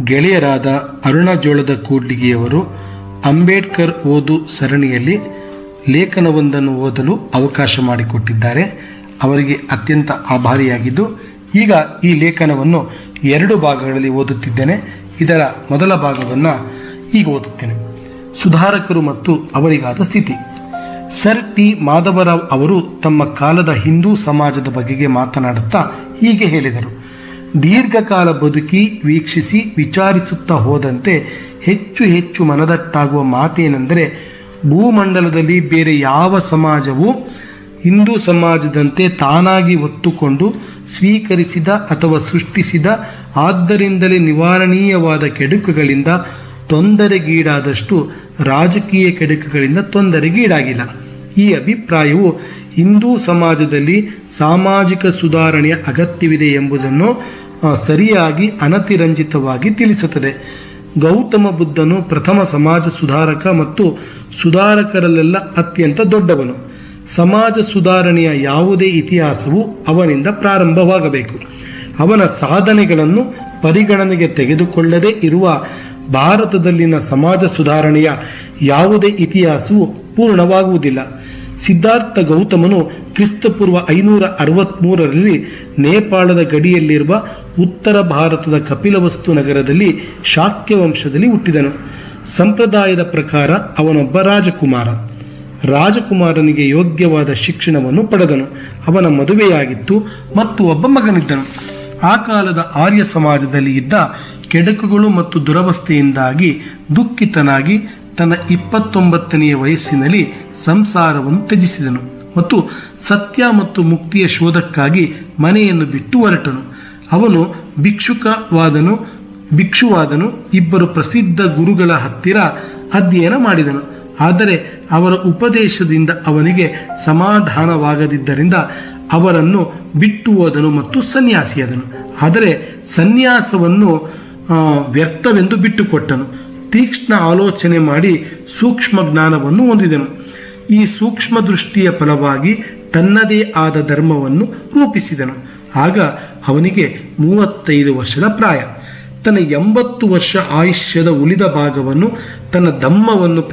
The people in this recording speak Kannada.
ಗೆಳೆಯರಾದ ಅರುಣಜೋಳದ ಕೂಡ್ಲಿಗಿಯವರು ಅಂಬೇಡ್ಕರ್ ಓದು ಸರಣಿಯಲ್ಲಿ ಲೇಖನವೊಂದನ್ನು ಓದಲು ಅವಕಾಶ ಮಾಡಿಕೊಟ್ಟಿದ್ದಾರೆ ಅವರಿಗೆ ಅತ್ಯಂತ ಆಭಾರಿಯಾಗಿದ್ದು ಈಗ ಈ ಲೇಖನವನ್ನು ಎರಡು ಭಾಗಗಳಲ್ಲಿ ಓದುತ್ತಿದ್ದೇನೆ ಇದರ ಮೊದಲ ಭಾಗವನ್ನು ಈಗ ಓದುತ್ತೇನೆ ಸುಧಾರಕರು ಮತ್ತು ಅವರಿಗಾದ ಸ್ಥಿತಿ ಸರ್ ಟಿ ಮಾಧವರಾವ್ ಅವರು ತಮ್ಮ ಕಾಲದ ಹಿಂದೂ ಸಮಾಜದ ಬಗೆಗೆ ಮಾತನಾಡುತ್ತಾ ಹೀಗೆ ಹೇಳಿದರು ದೀರ್ಘಕಾಲ ಬದುಕಿ ವೀಕ್ಷಿಸಿ ವಿಚಾರಿಸುತ್ತಾ ಹೋದಂತೆ ಹೆಚ್ಚು ಹೆಚ್ಚು ಮನದಟ್ಟಾಗುವ ಮಾತೇನೆಂದರೆ ಭೂಮಂಡಲದಲ್ಲಿ ಬೇರೆ ಯಾವ ಸಮಾಜವೂ ಹಿಂದೂ ಸಮಾಜದಂತೆ ತಾನಾಗಿ ಒತ್ತುಕೊಂಡು ಸ್ವೀಕರಿಸಿದ ಅಥವಾ ಸೃಷ್ಟಿಸಿದ ಆದ್ದರಿಂದಲೇ ನಿವಾರಣೀಯವಾದ ಕೆಡುಕುಗಳಿಂದ ತೊಂದರೆಗೀಡಾದಷ್ಟು ರಾಜಕೀಯ ಕೆಡುಕುಗಳಿಂದ ತೊಂದರೆಗೀಡಾಗಿಲ್ಲ ಈ ಅಭಿಪ್ರಾಯವು ಹಿಂದೂ ಸಮಾಜದಲ್ಲಿ ಸಾಮಾಜಿಕ ಸುಧಾರಣೆಯ ಅಗತ್ಯವಿದೆ ಎಂಬುದನ್ನು ಆ, ಸರಿಯಾಗಿ ಅನತಿರಂಜಿತವಾಗಿ ತಿಳಿಸುತ್ತದೆ ಗೌತಮ ಬುದ್ಧನು ಪ್ರಥಮ ಸಮಾಜ ಸುಧಾರಕ ಮತ್ತು ಸುಧಾರಕರಲ್ಲೆಲ್ಲ ಅತ್ಯಂತ ದೊಡ್ಡವನು ಸಮಾಜ ಸುಧಾರಣೆಯ ಯಾವುದೇ ಇತಿಹಾಸವು ಅವನಿಂದ ಪ್ರಾರಂಭವಾಗಬೇಕು ಅವನ ಸಾಧನೆಗಳನ್ನು ಪರಿಗಣನೆಗೆ ತೆಗೆದುಕೊಳ್ಳದೇ ಇರುವ ಭಾರತದಲ್ಲಿನ ಸಮಾಜ ಸುಧಾರಣೆಯ ಯಾವುದೇ ಇತಿಹಾಸವು ಪೂರ್ಣವಾಗುವುದಿಲ್ಲ ಸಿದ್ಧಾರ್ಥ ಗೌತಮನು ಕ್ರಿಸ್ತಪೂರ್ವ ಐನೂರ ಅರವತ್ಮೂರರಲ್ಲಿ ನೇಪಾಳದ ಗಡಿಯಲ್ಲಿರುವ ಉತ್ತರ ಭಾರತದ ಕಪಿಲವಸ್ತು ನಗರದಲ್ಲಿ ಶಾಕ್ಯ ವಂಶದಲ್ಲಿ ಹುಟ್ಟಿದನು ಸಂಪ್ರದಾಯದ ಪ್ರಕಾರ ಅವನೊಬ್ಬ ರಾಜಕುಮಾರ ರಾಜಕುಮಾರನಿಗೆ ಯೋಗ್ಯವಾದ ಶಿಕ್ಷಣವನ್ನು ಪಡೆದನು ಅವನ ಮದುವೆಯಾಗಿತ್ತು ಮತ್ತು ಒಬ್ಬ ಮಗನಿದ್ದನು ಆ ಕಾಲದ ಆರ್ಯ ಸಮಾಜದಲ್ಲಿ ಇದ್ದ ಕೆಡಕುಗಳು ಮತ್ತು ದುರವಸ್ಥೆಯಿಂದಾಗಿ ದುಃಖಿತನಾಗಿ ತನ್ನ ಇಪ್ಪತ್ತೊಂಬತ್ತನೆಯ ವಯಸ್ಸಿನಲ್ಲಿ ಸಂಸಾರವನ್ನು ತ್ಯಜಿಸಿದನು ಮತ್ತು ಸತ್ಯ ಮತ್ತು ಮುಕ್ತಿಯ ಶೋಧಕ್ಕಾಗಿ ಮನೆಯನ್ನು ಬಿಟ್ಟು ಹೊರಟನು ಅವನು ಭಿಕ್ಷುಕವಾದನು ಭಿಕ್ಷುವಾದನು ಇಬ್ಬರು ಪ್ರಸಿದ್ಧ ಗುರುಗಳ ಹತ್ತಿರ ಅಧ್ಯಯನ ಮಾಡಿದನು ಆದರೆ ಅವರ ಉಪದೇಶದಿಂದ ಅವನಿಗೆ ಸಮಾಧಾನವಾಗದಿದ್ದರಿಂದ ಅವರನ್ನು ಬಿಟ್ಟು ಹೋದನು ಮತ್ತು ಸನ್ಯಾಸಿಯಾದನು ಆದರೆ ಸನ್ಯಾಸವನ್ನು ಆ, ವ್ಯರ್ಥವೆಂದು ಬಿಟ್ಟುಕೊಟ್ಟನು ತೀಕ್ಷ್ಣ ಆಲೋಚನೆ ಮಾಡಿ ಸೂಕ್ಷ್ಮ ಜ್ಞಾನವನ್ನು ಹೊಂದಿದನು ಈ ಸೂಕ್ಷ್ಮ ದೃಷ್ಟಿಯ ಫಲವಾಗಿ ತನ್ನದೇ ಆದ ಧರ್ಮವನ್ನು ರೂಪಿಸಿದನು ಆಗ ಅವನಿಗೆ ಮೂವತ್ತೈದು ವರ್ಷದ ಪ್ರಾಯ ತನ್ನ ಎಂಬತ್ತು ವರ್ಷ ಆಯುಷ್ಯದ ಉಳಿದ ಭಾಗವನ್ನು ತನ್ನ ಧಮ್ಮವನ್ನು